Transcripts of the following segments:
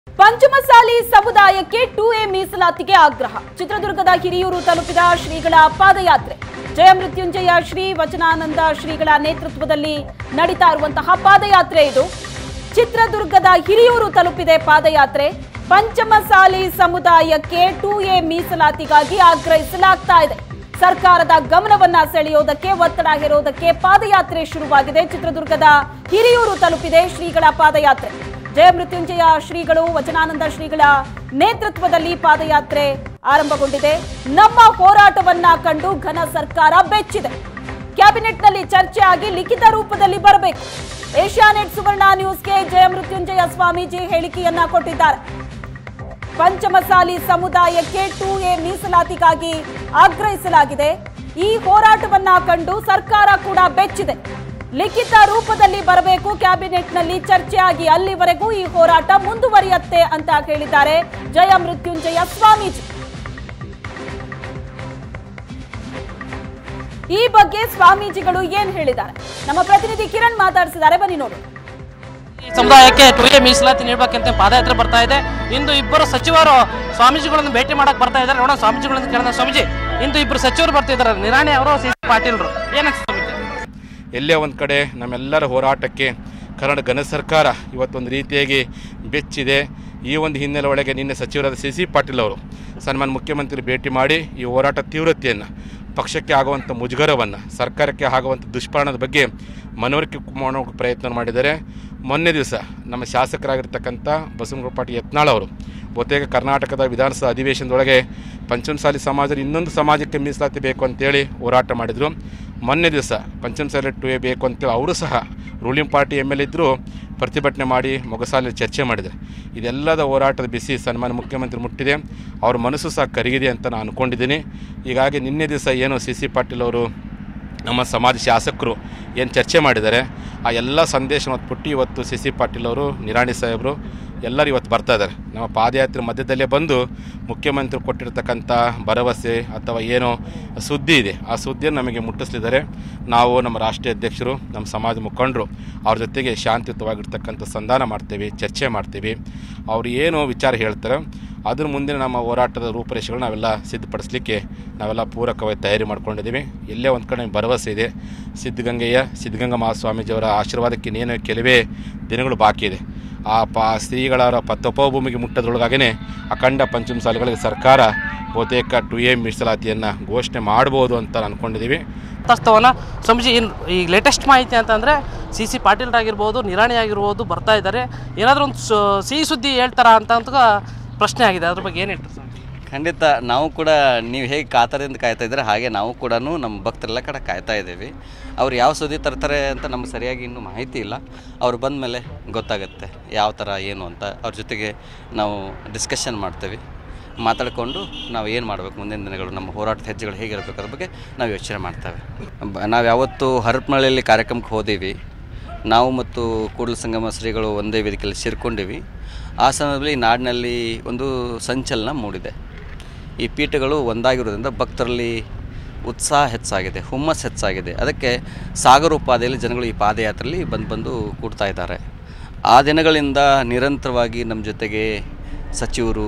ಪಂಚಮಸಾಲಿ ಸಮುದಾಯಕ್ಕೆ two A ಮೀಸಲಾತಿಗೆ ಆಗ್ರಹ ಚಿತ್ರದುರ್ಗದ ಹಿರಿಯೂರು ತಲುಪಿದ ಶ್ರೀಗಳ ಪಾದಯಾತ್ರೆ ಜಯ ಮೃತ್ಯುಂಜಯ ಶ್ರೀ ವಚನಾನಂದ ಶ್ರೀಗಳ ನೇತೃತ್ವದಲ್ಲಿ ನಡೀತಾ ಇರುವಂತಹ ಪಾದಯಾತ್ರೆ ಇದು ಚಿತ್ರದುರ್ಗದ ಹಿರಿಯೂರು ತಲುಪಿದೆ ಪಾದಯಾತ್ರೆ ಪಂಚಮಸಾಲಿ ಸಮುದಾಯಕ್ಕೆ ಟೂ ಎ ಮೀಸಲಾತಿಗಾಗಿ ಆಗ್ರಹಿಸಲಾಗ್ತಾ ಇದೆ ಸರ್ಕಾರದ ಗಮನವನ್ನ ಸೆಳೆಯೋದಕ್ಕೆ ಒತ್ತಡ ಹೇರೋದಕ್ಕೆ ಪಾದಯಾತ್ರೆ ಶುರುವಾಗಿದೆ ಚಿತ್ರದುರ್ಗದ ಹಿರಿಯೂರು ತಲುಪಿದೆ ಶ್ರೀಗಳ ಪಾದಯಾತ್ರೆ ಜಯ ಮೃತ್ಯುಂಜಯ ಶ್ರೀಗಳು ವಚನಾನಂದ ಶ್ರೀಗಳ ನೇತೃತ್ವದಲ್ಲಿ ಪಾದಯಾತ್ರೆ ಆರಂಭಗೊಂಡಿದೆ ನಮ್ಮ ಹೋರಾಟವನ್ನ ಕಂಡು ಘನ ಸರ್ಕಾರ ಬೆಚ್ಚಿದೆ ಕ್ಯಾಬಿನೆಟ್ನಲ್ಲಿ ಚರ್ಚೆ ಆಗಿ ಲಿಖಿತ ರೂಪದಲ್ಲಿ ಬರಬೇಕು ಏಷ್ಯಾನೆಟ್ ಸುವರ್ಣ ನ್ಯೂಸ್ಗೆ ಜಯ ಮೃತ್ಯುಂಜಯ ಸ್ವಾಮೀಜಿ ಹೇಳಿಕೆಯನ್ನ ಕೊಟ್ಟಿದ್ದಾರೆ ಪಂಚಮಸಾಲಿ ಸಮುದಾಯಕ್ಕೆ ಟೂ ಎ ಮೀಸಲಾತಿಗಾಗಿ ಆಗ್ರಹಿಸಲಾಗಿದೆ ಈ ಹೋರಾಟವನ್ನ ಕಂಡು ಸರ್ಕಾರ ಕೂಡ ಬೆಚ್ಚಿದೆ ಲಿಖಿತ ರೂಪದಲ್ಲಿ ಬರಬೇಕು ಕ್ಯಾಬಿನೆಟ್ನಲ್ಲಿ ಚರ್ಚೆ ಆಗಿ ಅಲ್ಲಿವರೆಗೂ ಈ ಹೋರಾಟ ಮುಂದುವರಿಯತ್ತೆ ಅಂತ ಹೇಳಿದ್ದಾರೆ ಜಯ ಮೃತ್ಯುಂಜಯ ಸ್ವಾಮೀಜಿ ಈ ಬಗ್ಗೆ ಸ್ವಾಮೀಜಿಗಳು ಏನ್ ಹೇಳಿದ್ದಾರೆ ನಮ್ಮ ಪ್ರತಿನಿಧಿ ಕಿರಣ್ ಮಾತಾಡಿಸಿದ್ದಾರೆ ಬನ್ನಿ ನೋಡು ಈ ಸಮುದಾಯಕ್ಕೆ ಟು ಎ ಮೀಸಲಾತಿ ನೀಡಬೇಕಂತ ಪಾದಯಾತ್ರೆ ಬರ್ತಾ ಇದೆ ಇಂದು ಇಬ್ಬರು ಸಚಿವರು ಸ್ವಾಮೀಜಿಗಳನ್ನು ಭೇಟಿ ಮಾಡಕ್ ಬರ್ತಾ ಇದ್ದಾರೆ ನೋಡೋಣ ಸ್ವಾಮೀಜಿಗಳನ್ನು ಕೇಳೋಣ ಸ್ವಾಮೀಜಿ ಇಂದು ಇಬ್ಬರು ಸಚಿವರು ಬರ್ತಿದ್ದಾರೆ ನಿರಾಣಿ ಅವರು ಸಿ ಪಾಟೀಲ್ರು ಏನಕ್ಕೆ ಸ್ವಾಮೀಜಿ ಎಲ್ಲೇ ಒಂದು ಕಡೆ ನಮ್ಮೆಲ್ಲರ ಹೋರಾಟಕ್ಕೆ ಕನ್ನಡ ಘನ ಸರ್ಕಾರ ಇವತ್ತೊಂದು ರೀತಿಯಾಗಿ ಬೆಚ್ಚಿದೆ ಈ ಒಂದು ಹಿನ್ನೆಲೆ ಒಳಗೆ ನಿನ್ನೆ ಸಚಿವರಾದ ಸಿ ಸಿ ಪಾಟೀಲ್ ಅವರು ಸನ್ಮಾನ್ಯ ಮುಖ್ಯಮಂತ್ರಿ ಭೇಟಿ ಮಾಡಿ ಈ ಹೋರಾಟ ತೀವ್ರತೆಯನ್ನು ಪಕ್ಷಕ್ಕೆ ಆಗುವಂಥ ಮುಜುಗರವನ್ನು ಸರ್ಕಾರಕ್ಕೆ ಆಗುವಂಥ ದುಷ್ಪರಿಣಾಮದ ಬಗ್ಗೆ ಮನವರಿಕೆ ಮಾಡೋ ಪ್ರಯತ್ನ ಮಾಡಿದ್ದಾರೆ ಮೊನ್ನೆ ದಿವಸ ನಮ್ಮ ಶಾಸಕರಾಗಿರ್ತಕ್ಕಂಥ ಬಸವನಗುರು ಪಾಟೀಲ್ ಯತ್ನಾಳ್ ಅವರು ಬಹುತೇಕ ಕರ್ನಾಟಕದ ವಿಧಾನಸಭಾ ಅಧಿವೇಶನದೊಳಗೆ ಪಂಚಮಸಾಲಿ ಸಮಾಜದ ಇನ್ನೊಂದು ಸಮಾಜಕ್ಕೆ ಮೀಸಲಾತಿ ಬೇಕು ಅಂತೇಳಿ ಹೋರಾಟ ಮಾಡಿದರು ಮೊನ್ನೆ ದಿವಸ ಪಂಚಮಸಾಲಿ ಟು ಎ ಬೇಕು ಅಂತೇಳಿ ಅವರು ಸಹ ರೂಲಿಂಗ್ ಪಾರ್ಟಿ ಎಮ್ ಎಲ್ ಇದ್ದರು ಪ್ರತಿಭಟನೆ ಮಾಡಿ ಮೊಗಸಾಲಿ ಚರ್ಚೆ ಮಾಡಿದ್ದಾರೆ ಇದೆಲ್ಲದ ಹೋರಾಟದ ಬಿಸಿ ಸನ್ಮಾನ್ಯ ಮುಖ್ಯಮಂತ್ರಿ ಮುಟ್ಟಿದೆ ಅವ್ರ ಮನಸ್ಸು ಸಹ ಕರಗಿದೆ ಅಂತ ನಾನು ಅಂದ್ಕೊಂಡಿದ್ದೀನಿ ಹೀಗಾಗಿ ನಿನ್ನೆ ದಿವಸ ಏನು ಸಿ ಸಿ ಪಾಟೀಲ್ ಅವರು ನಮ್ಮ ಸಮಾಜ ಶಾಸಕರು ಏನು ಚರ್ಚೆ ಮಾಡಿದ್ದಾರೆ ಆ ಎಲ್ಲ ಸಂದೇಶ ಮತ್ತು ಪುಟ್ಟಿ ಇವತ್ತು ಸಿ ಸಿ ಪಾಟೀಲ್ ಅವರು ನಿರಾಣಿ ಸಾಹೇಬರು ಎಲ್ಲರೂ ಇವತ್ತು ಬರ್ತಾ ಇದ್ದಾರೆ ನಮ್ಮ ಪಾದಯಾತ್ರೆ ಮಧ್ಯದಲ್ಲೇ ಬಂದು ಮುಖ್ಯಮಂತ್ರಿ ಕೊಟ್ಟಿರ್ತಕ್ಕಂಥ ಭರವಸೆ ಅಥವಾ ಏನೋ ಸುದ್ದಿ ಇದೆ ಆ ಸುದ್ದಿಯನ್ನು ನಮಗೆ ಮುಟ್ಟಿಸ್ಲಿದ್ದಾರೆ ನಾವು ನಮ್ಮ ರಾಷ್ಟ್ರೀಯ ಅಧ್ಯಕ್ಷರು ನಮ್ಮ ಸಮಾಜ ಮುಖಂಡರು ಅವ್ರ ಜೊತೆಗೆ ಶಾಂತಿಯುತವಾಗಿರ್ತಕ್ಕಂಥ ಸಂಧಾನ ಮಾಡ್ತೇವೆ ಚರ್ಚೆ ಮಾಡ್ತೀವಿ ಅವ್ರು ಏನು ವಿಚಾರ ಹೇಳ್ತಾರೆ ಅದ್ರ ಮುಂದಿನ ನಮ್ಮ ಹೋರಾಟದ ರೂಪರೇಷೆಗಳು ನಾವೆಲ್ಲ ಸಿದ್ಧಪಡಿಸಲಿಕ್ಕೆ ನಾವೆಲ್ಲ ಪೂರಕವಾಗಿ ತಯಾರಿ ಮಾಡ್ಕೊಂಡಿದ್ದೀವಿ ಎಲ್ಲೇ ಒಂದು ಕಡೆ ಭರವಸೆ ಇದೆ ಸಿದ್ಧಗಂಗೆಯ ಸಿದ್ಧಗಂಗಾ ಮಹಾಸ್ವಾಮೀಜಿಯವರ ಆಶೀರ್ವಾದಕ್ಕೆ ಇನ್ನೇನು ಕೆಲವೇ ದಿನಗಳು ಬಾಕಿ ಇದೆ ಆ ಪ ಶ್ರೀಗಳ ತಪೋಭೂಮಿಗೆ ಮುಟ್ಟದ್ರೊಳಗಾಗೇ ಅಖಂಡ ಪಂಚಮಸಾಲಿಗಳಿಗೆ ಸರ್ಕಾರ ಬಹುತೇಕ ಟು ಎ ಮೀಸಲಾತಿಯನ್ನು ಘೋಷಣೆ ಮಾಡ್ಬೋದು ಅಂತ ಅಂದ್ಕೊಂಡಿದ್ದೀವಿ ತಸ್ತವನ್ನ ಸ್ವಾಮೀಜಿ ಇನ್ ಈಗ ಲೇಟೆಸ್ಟ್ ಮಾಹಿತಿ ಅಂತಂದ್ರೆ ಸಿ ಸಿ ಪಾಟೀಲ್ ಆಗಿರ್ಬೋದು ನಿರಾಣಿ ಆಗಿರ್ಬೋದು ಬರ್ತಾ ಇದ್ದಾರೆ ಏನಾದರೂ ಒಂದು ಸಿಹಿ ಸುದ್ದಿ ಹೇಳ್ತಾರಾ ಅಂತ ಅಂತ ಪ್ರಶ್ನೆ ಆಗಿದೆ ಅದ್ರ ಬಗ್ಗೆ ಏನು ಹೇಳ್ತಾರೆ ಸ್ವಾಮೀಜಿ ಖಂಡಿತ ನಾವು ಕೂಡ ನೀವು ಹೇಗೆ ಕಾತರದಿಂದ ಕಾಯ್ತಾ ಇದ್ದೀರಾ ಹಾಗೆ ನಾವು ಕೂಡ ನಮ್ಮ ಭಕ್ತರೆಲ್ಲ ಕಡೆ ಕಾಯ್ತಾ ಇದ್ದೀವಿ ಅವ್ರು ಯಾವ ಸುದ್ದಿ ತರ್ತಾರೆ ಅಂತ ನಮ್ಗೆ ಸರಿಯಾಗಿ ಇನ್ನೂ ಮಾಹಿತಿ ಇಲ್ಲ ಅವ್ರು ಬಂದ ಮೇಲೆ ಗೊತ್ತಾಗುತ್ತೆ ಯಾವ ಥರ ಏನು ಅಂತ ಅವ್ರ ಜೊತೆಗೆ ನಾವು ಡಿಸ್ಕಷನ್ ಮಾಡ್ತೀವಿ ಮಾತಾಡಿಕೊಂಡು ನಾವು ಏನು ಮಾಡಬೇಕು ಮುಂದಿನ ದಿನಗಳು ನಮ್ಮ ಹೋರಾಟದ ಹೆಜ್ಜೆಗಳು ಹೇಗಿರಬೇಕು ಅದ್ರ ಬಗ್ಗೆ ನಾವು ಯೋಚನೆ ಮಾಡ್ತೇವೆ ಬ- ನಾವು ಯಾವತ್ತು ಹರಪನಹಳ್ಳಿಯಲ್ಲಿ ಕಾರ್ಯಕ್ರಮಕ್ಕೆ ಹೋದೀವಿ ನಾವು ಮತ್ತು ಕೂಡಲ ಸಂಗಮ ಶ್ರೀಗಳು ಒಂದೇ ವೇದಿಕೆಯಲ್ಲಿ ಸೇರ್ಕೊಂಡಿವಿ ಆ ಸಂದರ್ಭದಲ್ಲಿ ನಾಡಿನಲ್ಲಿ ಒಂದು ಸಂಚಲನ ಮೂಡಿದೆ ಈ ಪೀಠಗಳು ಒಂದಾಗಿರೋದ್ರಿಂದ ಭಕ್ತರಲ್ಲಿ ಉತ್ಸಾಹ ಹೆಚ್ಚಾಗಿದೆ ಹುಮ್ಮಸ್ ಹೆಚ್ಚಾಗಿದೆ ಅದಕ್ಕೆ ಸಾಗರೋಪಾದಿಯಲ್ಲಿ ಜನಗಳು ಈ ಪಾದಯಾತ್ರೆಯಲ್ಲಿ ಬಂದು ಬಂದು ಕೂಡ್ತಾ ಇದ್ದಾರೆ ಆ ದಿನಗಳಿಂದ ನಿರಂತರವಾಗಿ ನಮ್ಮ ಜೊತೆಗೆ ಸಚಿವರು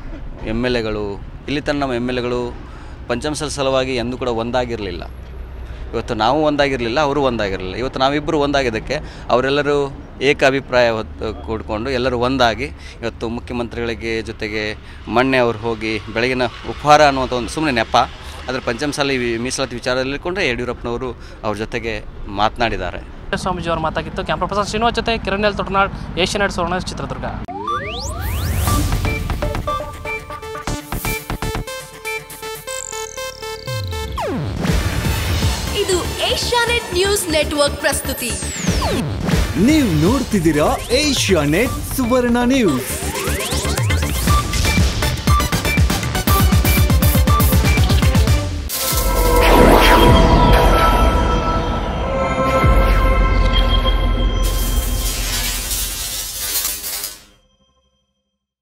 ಎಮ್ ಎಲ್ ಎಗಳು ಇಲ್ಲಿ ತನಕ ನಮ್ಮ ಎಮ್ ಎಲ್ ಎಗಳು ಪಂಚಮಸಲ ಸಲುವಾಗಿ ಎಂದೂ ಕೂಡ ಒಂದಾಗಿರಲಿಲ್ಲ ಇವತ್ತು ನಾವು ಒಂದಾಗಿರಲಿಲ್ಲ ಅವರು ಒಂದಾಗಿರಲಿಲ್ಲ ಇವತ್ತು ನಾವಿಬ್ಬರು ಒಂದಾಗಿದ್ದಕ್ಕೆ ಅವರೆಲ್ಲರೂ ಏಕಾಭಿಪ್ರಾಯ ಹೊತ್ತು ಕೂಡಿಕೊಂಡು ಎಲ್ಲರೂ ಒಂದಾಗಿ ಇವತ್ತು ಮುಖ್ಯಮಂತ್ರಿಗಳಿಗೆ ಜೊತೆಗೆ ಮೊನ್ನೆ ಅವ್ರು ಹೋಗಿ ಬೆಳಗಿನ ಉಪಹಾರ ಅನ್ನುವಂಥ ಒಂದು ಸುಮ್ಮನೆ ನೆಪ ಅದರ ಪಂಚಮಸಾಲಿ ವಿ- ಮೀಸಲಾತಿ ವಿಚಾರದಲ್ಲಿ ಕೊಂಡ್ರೆ ಯಡಿಯೂರಪ್ಪನವರು ಅವ್ರ ಜೊತೆಗೆ ಮಾತನಾಡಿದ್ದಾರೆ ಸ್ವಾಮೀಜಿ ಅವ್ರ ಮಾತಾಗಿತ್ತು ಕ್ಯಾಮ್ರಾ ಪರ್ಸನ್ ಶ್ರೀನಿವಾಸ್ ಜೊತೆ ಕಿರಣ್ ಎಲ್ ತೊಡನಾಳ್ ಏಷ್ಯಾನೆಟ್ ಸುವರ್ಣ ಚಿತ್ರದುರ್ಗ ಇದು ಏಷ್ಯಾನೆಟ್ ನ್ಯೂಸ್ ನೆಟ್ವರ್ಕ್ ಪ್ರಸ್ತುತಿ ನೀವು ನೋಡ್ತಿದ್ದೀರಾ ಏಷ್ಯಾ ನೆಟ್ ಸುವರ್ಣ ನ್ಯೂಸ್